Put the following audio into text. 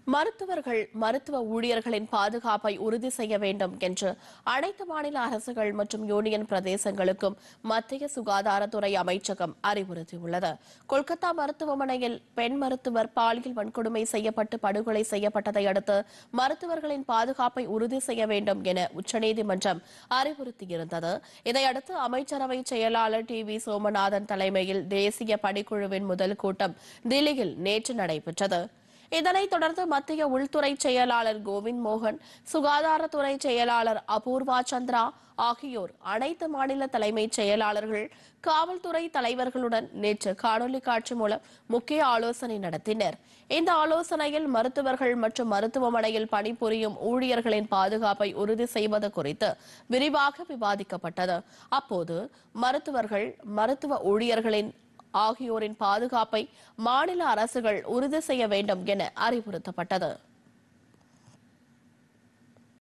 மருத்துவர்கள் மருத்துவ ஊழியர்களின் பாதுகாப்பை உறுதி செய்ய வேண்டும் என்று அனைத்து மாநில அரசுகள் மற்றும் யூனியன் பிரதேசங்களுக்கும் மத்திய சுகாதாரத்துறை அமைச்சகம் அறிவுறுத்தியுள்ளது கொல்கத்தா மருத்துவமனையில் பெண் மருத்துவர் பாலியல் வன்கொடுமை செய்யப்பட்டு படுகொலை செய்யப்பட்டதை அடுத்து மருத்துவர்களின் பாதுகாப்பை உறுதி செய்ய வேண்டும் என உச்சநீதிமன்றம் அறிவுறுத்தியிருந்தது இதையடுத்து அமைச்சரவை செயலாளர் டி வி சோமநாதன் தலைமையில் தேசிய பணிக்குழுவின் முதல் கூட்டம் தில்லியில் நேற்று நடைபெற்றது இதனைத் தொடர்ந்து மத்திய உள்துறை செயலாளர் கோவிந்த் மோகன் சுகாதாரத்துறை செயலாளர் அபூர்வா சந்திரா ஆகியோர் அனைத்து மாநில தலைமைச் செயலாளர்கள் காவல்துறை தலைவர்களுடன் நேற்று காணொலி காட்சி மூலம் முக்கிய ஆலோசனை நடத்தினர் இந்த ஆலோசனையில் மருத்துவர்கள் மற்றும் மருத்துவமனையில் பணிபுரியும் ஊழியர்களின் பாதுகாப்பை உறுதி செய்வது குறித்து விரிவாக விவாதிக்கப்பட்டது அப்போது மருத்துவர்கள் மருத்துவ ஊழியர்களின் ஆகியோரின் பாதுகாப்பை மாநில அரசுகள் உறுதி செய்ய வேண்டும் என அறிவுறுத்தப்பட்டது